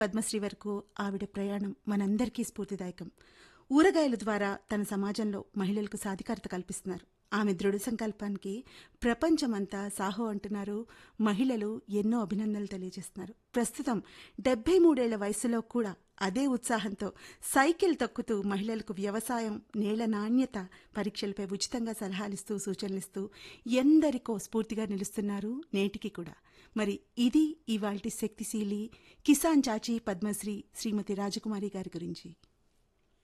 పద్మశ్రీ వరకు ఆవిడ ప్రయాణం మనందరికీ స్ఫూర్తిదాయకం ఊరగాయల ద్వారా తన సమాజంలో మహిళలకు సాధికారత కల్పిస్తున్నారు ఆమె దృఢ సంకల్పానికి ప్రపంచమంతా సాహో అంటున్నారు మహిళలు ఎన్నో అభినందనలు తెలియజేస్తున్నారు ప్రస్తుతం డెబ్బై మూడేళ్ల వయసులో కూడా అదే ఉత్సాహంతో సైకిల్ తొక్కుతూ మహిళలకు వ్యవసాయం నేల నాణ్యత పరీక్షలపై ఉచితంగా సలహాలిస్తూ సూచనలిస్తూ ఎందరికో స్ఫూర్తిగా నిలుస్తున్నారు నేటికి కూడా మరి ఇది ఇవాల్టి శక్తిశీలి కిసాన్ చాచి పద్మశ్రీ శ్రీమతి రాజకుమారి గారి గురించి